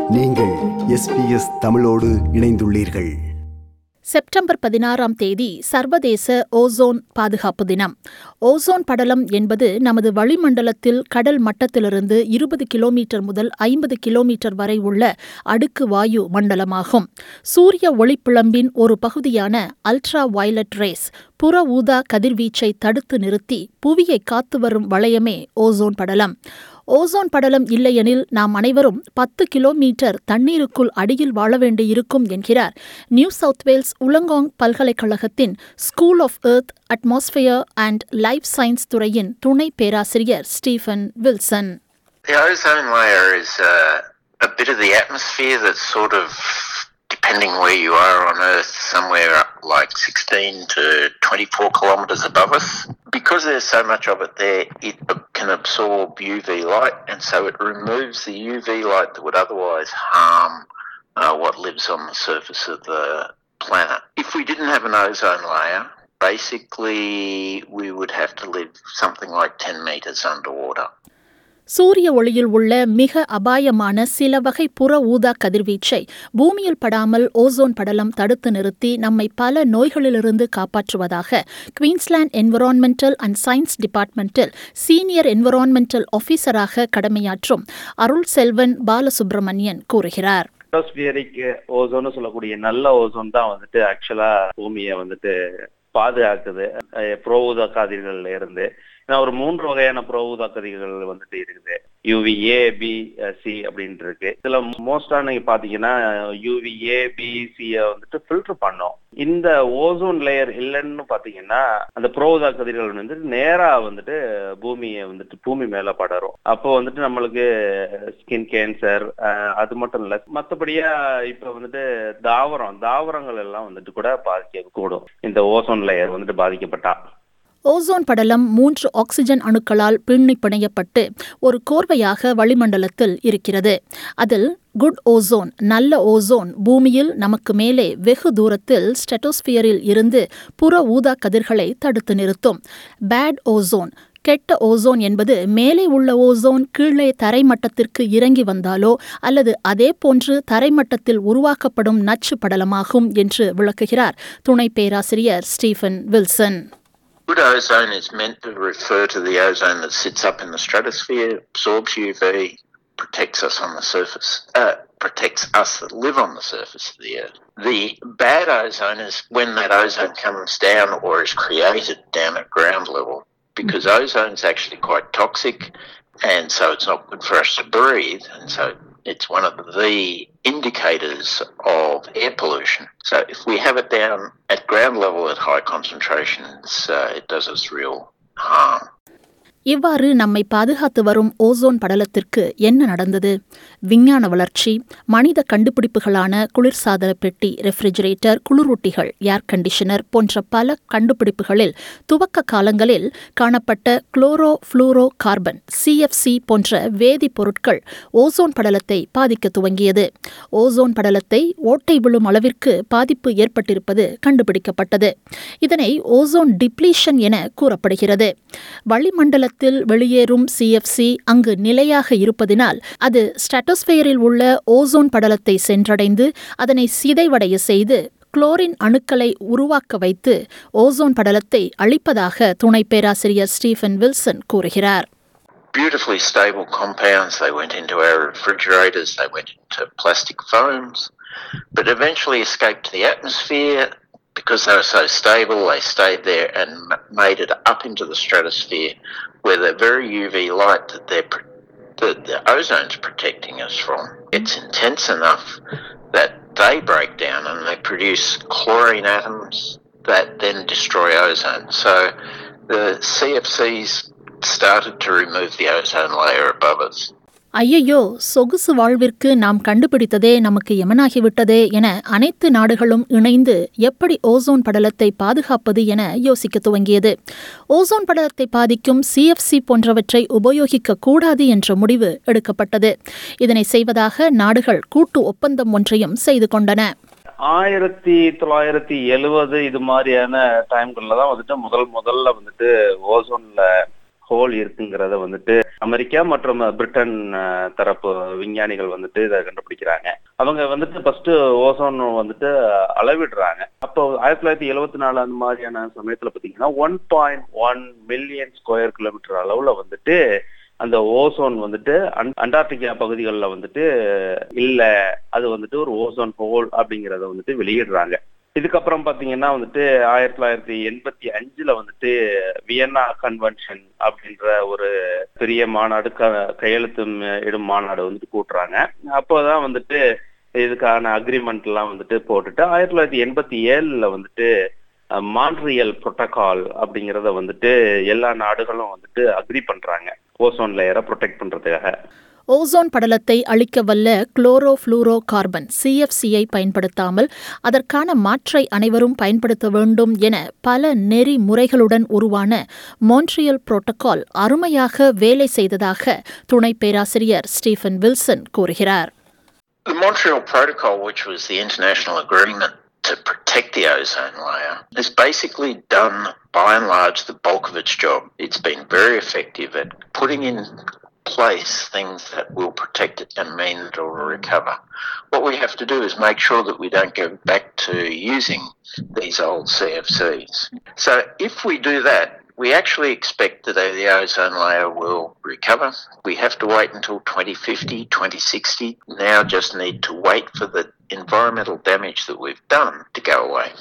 நீங்கள் எஸ்பிஎஸ் தமிழோடு இணைந்துள்ளீர்கள் செப்டம்பர் பதினாறாம் தேதி சர்வதேச ஓசோன் பாதுகாப்பு தினம் ஓசோன் படலம் என்பது நமது வளிமண்டலத்தில் கடல் மட்டத்திலிருந்து இருபது கிலோமீட்டர் முதல் ஐம்பது கிலோமீட்டர் வரை உள்ள அடுக்கு வாயு மண்டலமாகும் சூரிய ஒளிப்பிழம்பின் ஒரு பகுதியான அல்ட்ரா வயலட் ரேஸ் புற ஊதா கதிர்வீச்சை தடுத்து நிறுத்தி புவியை காத்து வரும் வளையமே ஓசோன் படலம் ஓசோன் படலம் இல்லையெனில் நாம் அனைவரும் பத்து கிலோமீட்டர் தண்ணீருக்குள் அடியில் வாழ வேண்டியிருக்கும் என்கிறார் நியூ சவுத் வேல்ஸ் உலங்காங் பல்கலைக்கழகத்தின் school of earth atmosphere and life science துறையின் துணை பேராசிரியர் Stephen Wilson The ozone layer is uh, a bit of the atmosphere that's sort of, depending where you are on Earth, somewhere up like 16 to 24 kilometres above us. Because there's so much of it there, it can absorb UV light, and so it removes the UV light that would otherwise harm uh, what lives on the surface of the planet. If we didn't have an ozone layer, basically we would have to live something like 10 metres underwater. சூரிய ஒளியில் உள்ள மிக அபாயமான சில வகை புற ஊதா கதிர்வீச்சை பூமியில் படாமல் ஓசோன் படலம் தடுத்து நிறுத்தி நம்மை பல நோய்களிலிருந்து காப்பாற்றுவதாக குவீன்ஸ்லாந்து என்விரான்மெண்டல் அண்ட் சயின்ஸ் டிபார்ட்மெண்டில் சீனியர் என்விரான்மெண்டல் ஆபீசராக கடமையாற்றும் அருள் செல்வன் பாலசுப்ரமணியன் கூறுகிறார் அட்மாஸ்பியரிக் ஓசோன்னு சொல்லக்கூடிய நல்ல ஓசோன் தான் வந்துட்டு ஆக்சுவலா பூமியை வந்துட்டு பாதுகாக்குது புரோஊதா காதிர்கள்ல இருந்து ஏன்னா ஒரு மூன்று வகையான புரோஊதா கதிர்கள் வந்துட்டு இருக்குது யூவி ஏ பி சி அப்படின்ட்டு இருக்கு இதுல மோஸ்டா நீங்க பாத்தீங்கன்னா யூவி ஏ பி சிய வந்துட்டு ஃபில்டர் பண்ணோம் இந்த ஓசோன் லேயர் இல்லைன்னு பாத்தீங்கன்னா அந்த புரோதா கதிர்கள் வந்து நேரா வந்துட்டு பூமியை வந்துட்டு பூமி மேல படரும் அப்போ வந்துட்டு நம்மளுக்கு ஸ்கின் கேன்சர் அது மட்டும் இல்ல மத்தபடியா இப்ப வந்துட்டு தாவரம் தாவரங்கள் எல்லாம் வந்துட்டு கூட பாதிக்க கூடும் இந்த ஓசோன் லேயர் வந்துட்டு பாதிக்கப்பட்டா ஓசோன் படலம் மூன்று ஆக்சிஜன் அணுக்களால் பின்னி பிணையப்பட்டு ஒரு கோர்வையாக வளிமண்டலத்தில் இருக்கிறது அதில் குட் ஓசோன் நல்ல ஓசோன் பூமியில் நமக்கு மேலே வெகு தூரத்தில் ஸ்டெட்டோஸ்பியரில் இருந்து புற ஊதா கதிர்களை தடுத்து நிறுத்தும் பேட் ஓசோன் கெட்ட ஓசோன் என்பது மேலே உள்ள ஓசோன் கீழே தரைமட்டத்திற்கு இறங்கி வந்தாலோ அல்லது அதே போன்று தரைமட்டத்தில் உருவாக்கப்படும் நச்சு படலமாகும் என்று விளக்குகிறார் துணை பேராசிரியர் Stephen Wilson Good ozone is meant to refer to the ozone that sits up in the stratosphere, absorbs UV, protects us on the surface, uh, protects us that live on the surface of the earth. The bad ozone is when that ozone comes down or is created down at ground level, because ozone is actually quite toxic, and so it's not good for us to breathe, and so it's one of the indicators of air pollution. So if we have it down at ground level at high concentrations, uh, it does us real harm. இவ்வாறு நம்மை பாதுகாத்து வரும் ozone படலத்திற்கு என்ன நடந்தது விஞ்ஞான வளர்ச்சி மனித கண்டுபிடிப்புகளான குளிர்சாதன பெட்டி ரெஃப்ரிஜரேட்டர் குளிரூட்டிகள் ஏர் கண்டிஷனர் போன்ற பல கண்டுபிடிப்புகளில் துவக்க காலங்களில் காணப்பட்ட குளோரோ புளூரோ கார்பன் சிஎஃப்சி போன்ற வேதிப்பொருட்கள் ஓசோன் படலத்தை பாதிக்க துவங்கியது ஓசோன் படலத்தை ஓட்டை விழும் அளவிற்கு பாதிப்பு ஏற்பட்டிருப்பது கண்டுபிடிக்கப்பட்டது இதனை ஓசோன் டிப்ளீஷன் என கூறப்படுகிறது வளிமண்டல காலத்தில் வெளியேறும் சிஎஃப்சி அங்கு நிலையாக இருப்பதினால் அது ஸ்டாட்டோஸ்பியரில் உள்ள ஓசோன் படலத்தை சென்றடைந்து அதனை சிதைவடைய செய்து குளோரின் அணுக்களை உருவாக்க வைத்து ஓசோன் படலத்தை அழிப்பதாக துணை பேராசிரியர் ஸ்டீஃபன் வில்சன் கூறுகிறார் Beautifully stable compounds, they went into our refrigerators, they went into plastic foams, but eventually escaped to the atmosphere, because they were so stable, they stayed there and made it up into the stratosphere, where the very UV light that they're that the ozone's protecting us from, it's intense enough that they break down and they produce chlorine atoms that then destroy ozone. So the CFCs started to remove the ozone layer above us. ஐயையோ சொகுசு வாழ்விற்கு நாம் கண்டுபிடித்ததே நமக்கு எமனாகிவிட்டதே என அனைத்து நாடுகளும் இணைந்து எப்படி ஓசோன் படலத்தை பாதுகாப்பது என யோசிக்க துவங்கியது ஓசோன் படலத்தை பாதிக்கும் சிஎஃப்சி போன்றவற்றை உபயோகிக்க கூடாது என்ற முடிவு எடுக்கப்பட்டது இதனை செய்வதாக நாடுகள் கூட்டு ஒப்பந்தம் ஒன்றையும் செய்து கொண்டன ஆயிரத்தி தொள்ளாயிரத்தி எழுவது இது மாதிரியான டைம்கள்ல தான் வந்துட்டு முதல் முதல்ல வந்துட்டு ஓசோன்ல ஹோல் இருக்குங்கிறத வந்துட்டு அமெரிக்கா மற்றும் பிரிட்டன் அஹ், தரப்பு விஞ்ஞானிகள் வந்துட்டு இதை கண்டுபிடிக்கிறாங்க அவங்க வந்துட்டு ஃபர்ஸ்ட் ஓசோன் வந்துட்டு அளவிடுறாங்க அப்போ ஆயிரத்தி தொள்ளாயிரத்தி எழுவத்தி நாலு அந்த மாதிரியான சமயத்துல பாத்தீங்கன்னா one point one million square kilometre அளவுல வந்துட்டு அந்த ஓசோன் வந்துட்டு அன்- அண்டார்டிகா பகுதிகளில் வந்துட்டு இல்ல அது வந்துட்டு ஒரு ஓசோன் ஹோல் அப்படிங்கறத வந்துட்டு வெளியிடுறாங்க இதுக்கப்புறம் பாத்தீங்கன்னா வந்துட்டு ஆயிரத்தி தொள்ளாயிரத்தி எண்பத்தி அஞ்சுல வந்துட்டு வியன்னா கன்வென்ஷன் அப்படின்ற ஒரு பெரிய மாநாடு க கையெழுத்து ம- இடும் மாநாடு வந்துட்டு கூட்டுறாங்க அப்போதான் வந்துட்டு இதுக்கான அக்ரிமெண்ட் எல்லாம் வந்துட்டு போட்டுட்டு ஆயிரத்தி தொள்ளாயிரத்தி எண்பத்தி ஏழுல வந்துட்டு மான்ட்ரியல் புரோட்டோகால் அப்படிங்கறத வந்துட்டு எல்லா நாடுகளும் வந்துட்டு அக்ரி பண்றாங்க ஓசோன் லேயரை ப்ரொடெக்ட் பண்றதுக்காக ஓசோன் படலத்தை அழிக்க வல்ல குளோரோ ஃப்ளூரோ கார்பன் சிஎஃப்சியை பயன்படுத்தாமல் அதற்கான மாற்றை அனைவரும் பயன்படுத்த வேண்டும் என பல நெறிமுறைகளுடன் உருவான மோன்ட்ரியல் புரோட்டோகால் அருமையாக வேலை செய்ததாக துணை பேராசிரியர் ஸ்டீஃபன் வில்சன் கூறுகிறார் The Montreal Protocol, which was the international agreement to protect the ozone layer, has basically done, by and large, the bulk of its job. It's been very effective at putting in place things that will protect it and mean that it will recover. What we have to do is make sure that we don't go back to using these old CFCs. So if we do that, we actually expect that the ozone layer will recover. We have to wait until 2050, 2060. Now just need to wait for the environmental damage that we've done to go away.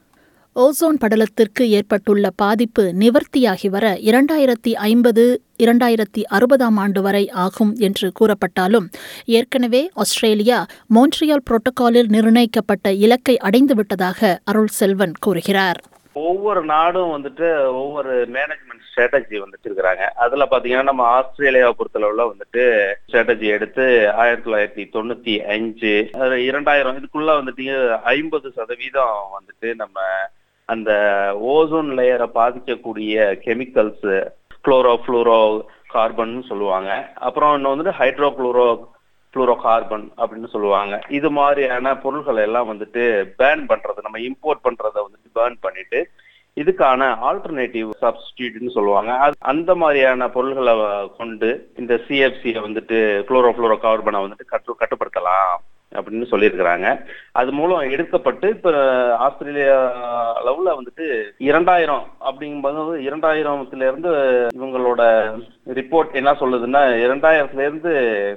Ozone படலத்திற்கு ஏற்பட்டுள்ள பாதிப்பு நிவர்த்தியாகி வர இரண்டாயிரத்தி ஐம்பது இரண்டாயிரத்தி அறுபதாம் ஆண்டு வரை ஆகும் என்று கூறப்பட்டாலும் ஏற்கனவே ஆஸ்திரேலியா மோன்ட்ரியல் புரோட்டோகாலில் நிர்ணயிக்கப்பட்ட இலக்கை அடைந்துவிட்டதாக அருள் செல்வன் கூறுகிறார் ஒவ்வொரு நாடும் வந்துட்டு ஒவ்வொரு மேனேஜ்மெண்ட் ஸ்ட்ராட்டஜி வந்துட்டு இருக்கிறாங்க அதுல பாத்தீங்கன்னா நம்ம ஆஸ்திரேலியாவை பொறுத்தளவுல வந்துட்டு ஸ்ட்ராட்டஜி எடுத்து ஆயிரத்தி தொள்ளாயிரத்தி தொண்ணூத்தி அஞ்சு அது இரண்டாயிரம் இதுக்குள்ள வந்துட்டு ஐம்பது சதவீதம் வந்துட்டு நம்ம அந்த ஓசோன் லேயரை பாதிக்கக்கூடிய கெமிக்கல்ஸ் குளோரோ ஃப்ளூரோ கார்பன் சொல்லுவாங்க அப்புறம் இன்னும் வந்துட்டு ஹைட்ரோ குளோரோ ஃப்ளூரோ கார்பன் அப்படின்னு சொல்லுவாங்க இது மாதிரியான பொருள்களை எல்லாம் வந்துட்டு பேன் பண்றது நம்ம இம்போர்ட் பண்றதை வந்துட்டு பேர்ன் பண்ணிட்டு இதுக்கான ஆல்டர்னேட்டிவ் சப்ஸ்டியூட்னு சொல்லுவாங்க அது- அந்த மாதிரியான பொருள்களை கொண்டு இந்த சிஎஃப்சியை வந்துட்டு குளோரோ ஃப்ளூரோ கார்பனை வந்துட்டு கட்டு கட்டுப்படுத்தலாம் அப்படின்னு சொல்லியிருக்கிறாங்க அது மூலம் எடுக்கப்பட்டு இப்ப ஆஸ்திரேலியா அளவுல வந்துட்டு இரண்டாயிரம் அப்படிங்கும்போது இரண்டாயிரத்துல இருந்து இவங்களோட ரிப்போர்ட் என்ன சொல்லுதுன்னா இரண்டாயிரத்துல இருந்து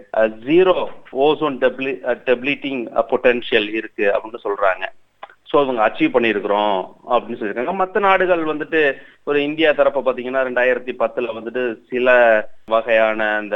zero ozone deplete depleting potential இருக்கு அப்படின்னு சொல்றாங்க ஸோ இவங்க அச்சீவ் பண்ணியிருக்கிறோம் அப்படின்னு சொல்லியிருக்காங்க மற்ற நாடுகள் வந்துட்டு ஒரு இந்தியா தரப்பை பார்த்தீங்கன்னா ரெண்டாயிரத்தி பத்துல வந்துட்டு சில வகையான அந்த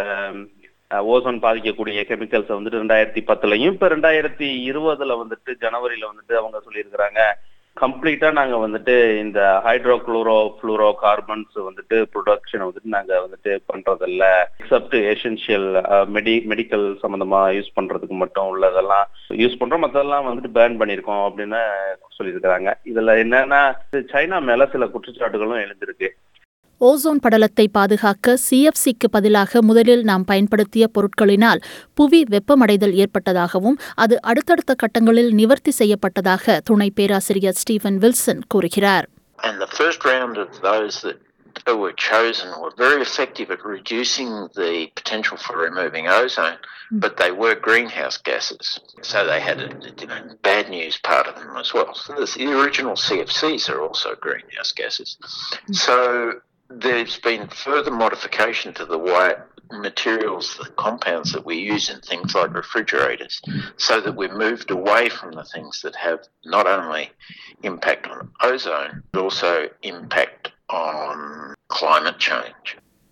ஓசோன் பாதிக்கக்கூடிய கெமிக்கல்ஸ் வந்துட்டு ரெண்டாயிரத்தி பத்துலயும் இப்ப ரெண்டாயிரத்தி இருபதுல வந்துட்டு ஜனவரியில வந்துட்டு அவங்க சொல்லியிருக்கிறாங்க கம்ப்ளீட்டா நாங்க வந்துட்டு இந்த ஹைட்ரோ குளோரோ ஃப்ளூரோ கார்பன்ஸ் வந்துட்டு ப்ரொடக்ஷனை வந்துட்டு நாங்க வந்துட்டு பண்றதில்ல எக்ஸப்ட் எசென்ஷியல் மெடி மெடிக்கல் சம்பந்தமா யூஸ் பண்றதுக்கு மட்டும் உள்ளதெல்லாம் யூஸ் பண்றோம் மத்ததெல்லாம் வந்துட்டு பேன் பண்ணியிருக்கோம் அப்படின்னு சொல்லியிருக்கிறாங்க இதுல என்னன்னா சைனா மேல சில குற்றச்சாட்டுகளும் எழுந்திருக்கு ஓசோன் படலத்தை பாதுகாக்க சிஎஃப்சிக்கு பதிலாக முதலில் நாம் பயன்படுத்திய பொருட்களினால் புவி வெப்பமடைதல் ஏற்பட்டதாகவும் அது அடுத்தடுத்த கட்டங்களில் நிவர்த்தி செய்யப்பட்டதாக துணை பேராசிரியர் ஸ்டீவன் வில்சன் கூறுகிறார் And the first round of those that were chosen were very effective at reducing the potential for removing ozone, but they were greenhouse gases. So they had a you know, bad news part of them as well. So this, the original CFCs are also greenhouse gases. So there's been further modification to the way materials, the compounds that we use in things like refrigerators, so that we've moved away from the things that have not only impact on ozone, but also impact on climate change.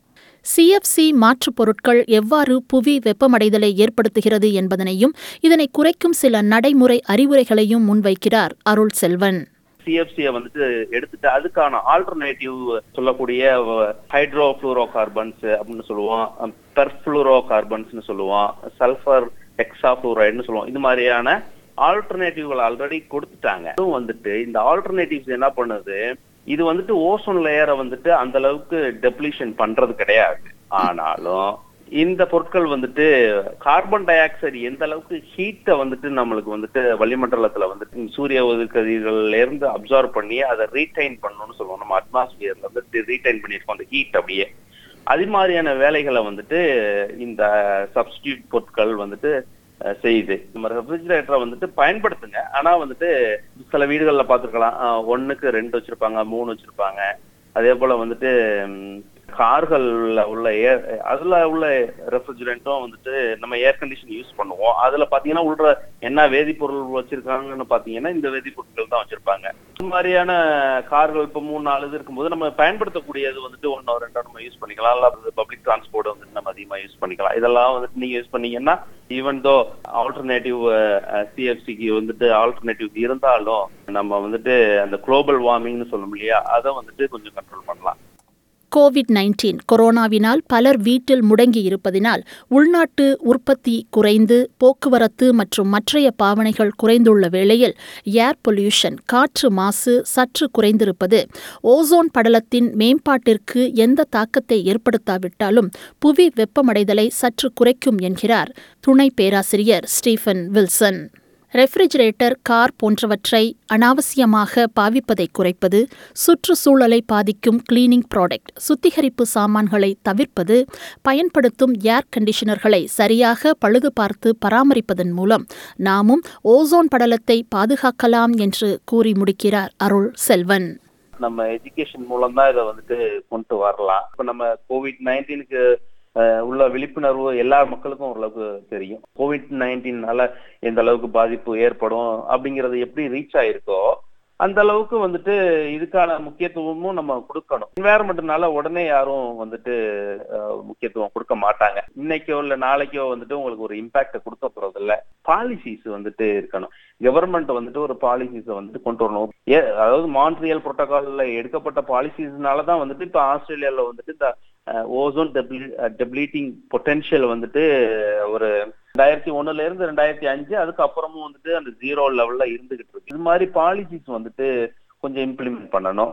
CFC மாற்றுப் பொருட்கள் எவ்வாறு புவி வெப்பமடைதலை ஏற்படுத்துகிறது என்பதனையும் இதனை குறைக்கும் சில நடைமுறை அறிவுரைகளையும் முன்வைக்கிறார் அருள் செல்வன் சிஎஃப்சியை வந்துட்டு எடுத்துட்டு அதுக்கான ஆல்டர்னேட்டிவ் சொல்லக்கூடிய ஹைட்ரோ ஃப்ளூரோ கார்பன்ஸ் அப்படின்னு சொல்லுவோம் பெர்ஃப்ளூரோ கார்பன்ஸ்னு சொல்லுவோம் சல்ஃபர் எக்ஸா ஃப்ளூரைட்னு சொல்லுவோம் இது மாதிரியான ஆல்டர்னேட்டிவ்கள் ஆல்ரெடி கொடுத்துட்டாங்க அதுவும் வந்துட்டு இந்த ஆல்டர்னேட்டிவ்ஸ் என்ன பண்ணுது இது வந்துட்டு ஓசோன் லேயரை வந்துட்டு அந்த அளவுக்கு டெப்ளீஷன் பண்றது கிடையாது ஆனாலும் இந்த பொருட்கள் வந்துட்டு கார்பன் டை ஆக்சைடு எந்த அளவுக்கு ஹீட்டை வந்துட்டு நம்மளுக்கு வந்துட்டு வளிமண்டலத்துல வந்துட்டு சூரிய ஒதுக்கதிர்கள்ல இருந்து அப்சார்ப் பண்ணி அதை ரீடைன் பண்ணணும்னு சொல்லுவோம் நம்ம அட்மாஸ்பியர்ல வந்துட்டு ரீடைன் பண்ணியிருக்கோம் அந்த ஹீட் அப்படியே அது மாதிரியான வேலைகளை வந்துட்டு இந்த சப்ஸ்டியூட் பொருட்கள் வந்துட்டு அஹ், செய்யுது நம்ம ரெஃப்ரிஜிரேட்டரை வந்துட்டு பயன்படுத்துங்க ஆனா வந்துட்டு சில வீடுகள்ல பார்த்துருக்கலாம் ஒண்ணுக்கு ரெண்டு வச்சிருப்பாங்க மூணு வச்சிருப்பாங்க அதே போல வந்துட்டு ம், கார்கள்ல உள்ள ஏர் அதுல உள்ள ரெஃப்ரிஜரண்ட்டும் வந்துட்டு நம்ம ஏர் கண்டிஷன் யூஸ் பண்ணுவோம் அதுல பாத்தீங்கன்னா உள்ள என்ன வேதிப்பொருள் வச்சிருக்காங்கன்னு பாத்தீங்கன்னா இந்த வேதிப்பொருட்கள் தான் வச்சிருப்பாங்க இந்த மாதிரியான கார்கள் இப்ப மூணு நாலு இது இருக்கும்போது நம்ம பயன்படுத்தக்கூடியது வந்துட்டு ஒன்னோ ரெண்டோ நம்ம யூஸ் பண்ணிக்கலாம் இல்ல பப்ளிக் டிரான்ஸ்போர்ட் வந்துட்டு நம்ம அதிகமா யூஸ் பண்ணிக்கலாம் இதெல்லாம் வந்துட்டு நீங்க யூஸ் பண்ணீங்கன்னா ஈவன் தோ ஆல்டர்னேட்டிவ் சிஎஃப்சிக்கு வந்துட்டு ஆல்டர்னேட்டிவ் இருந்தாலும் நம்ம வந்துட்டு அந்த குளோபல் வார்மிங்னு சொல்லும் இல்லையா அதை வந்துட்டு கொஞ்சம் கண்ட்ரோல் பண்ணலாம் கோவிட் நைன்டீன் கொரோனாவினால் பலர் வீட்டில் முடங்கி இருப்பதினால் உள்நாட்டு உற்பத்தி குறைந்து போக்குவரத்து மற்றும் மற்றைய பாவனைகள் குறைந்துள்ள வேளையில் ஏர் பொல்யூஷன் காற்று மாசு சற்று குறைந்திருப்பது ஓசோன் படலத்தின் மேம்பாட்டிற்கு எந்த தாக்கத்தை ஏற்படுத்தாவிட்டாலும் புவி வெப்பமடைதலை சற்று குறைக்கும் என்கிறார் துணை பேராசிரியர் ஸ்டீஃபன் வில்சன் ரெஃப்ரிஜரேட்டர் கார் போன்றவற்றை அனாவசியமாக பாவிப்பதை குறைப்பது சுற்றுச்சூழலை பாதிக்கும் கிளீனிங் ப்ராடக்ட் சுத்திகரிப்பு சாமான்களை தவிர்ப்பது பயன்படுத்தும் ஏர் கண்டிஷனர்களை சரியாக பழுது பார்த்து பராமரிப்பதன் மூலம் நாமும் ஓசோன் படலத்தை பாதுகாக்கலாம் என்று கூறி முடிக்கிறார் அருள் செல்வன் நம்ம எஜுகேஷன் மூலம் தான் இதை வந்துட்டு கொண்டு வரலாம் இப்ப நம்ம கோவிட் நைன்டீனுக்கு உள்ள விழிப்புணர்வு எல்லா மக்களுக்கும் ஓரளவுக்கு தெரியும் கோவிட் நைன்டீன்னால எந்த அளவுக்கு பாதிப்பு ஏற்படும் அப்படிங்கறது எப்படி ரீச் ஆயிருக்கோ அந்த அளவுக்கு வந்துட்டு இதுக்கான முக்கியத்துவமும் நம்ம கொடுக்கணும் என்வாயர்மெண்ட்னால உடனே யாரும் வந்துட்டு அஹ், முக்கியத்துவம் கொடுக்க மாட்டாங்க இன்னைக்கோ இல்ல நாளைக்கோ வந்துட்டு உங்களுக்கு ஒரு இம்பாக்ட கொடுக்க போறது இல்ல பாலிசிஸ் வந்துட்டு இருக்கணும் கவர்மெண்ட் வந்துட்டு ஒரு பாலிசிஸை வந்துட்டு கொண்டு வரணும் ஏ அதாவது மான்ட்ரியல் புரோட்டோகால்ல எடுக்கப்பட்ட பாலிசிஸ்னால தான் வந்துட்டு இப்ப ஆஸ்திரேலியால வந்துட்டு இந்த ஓசோன் டெப்ளீட்டிங் பொட்டென்ஷியல் வந்துட்டு ஒரு ரெண்டாயிரத்தி ஒண்ணுல இருந்து ரெண்டாயிரத்தி அஞ்சு அதுக்கப்புறமும் வந்துட்டு அந்த ஜீரோ லெவல்ல இருந்துகிட்டு இருக்கு இது மாதிரி பாலிசிஸ் வந்துட்டு கொஞ்சம் இம்ப்ளிமெண்ட் பண்ணணும்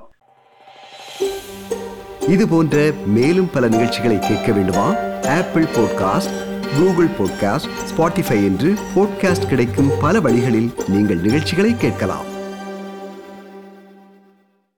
இது போன்ற மேலும் பல நிகழ்ச்சிகளை கேட்க வேண்டுமா Apple podcast Google podcast Spotify என்று பாட்காஸ்ட் கிடைக்கும் பல வழிகளில் நீங்கள் நிகழ்ச்சிகளை கேட்கலாம்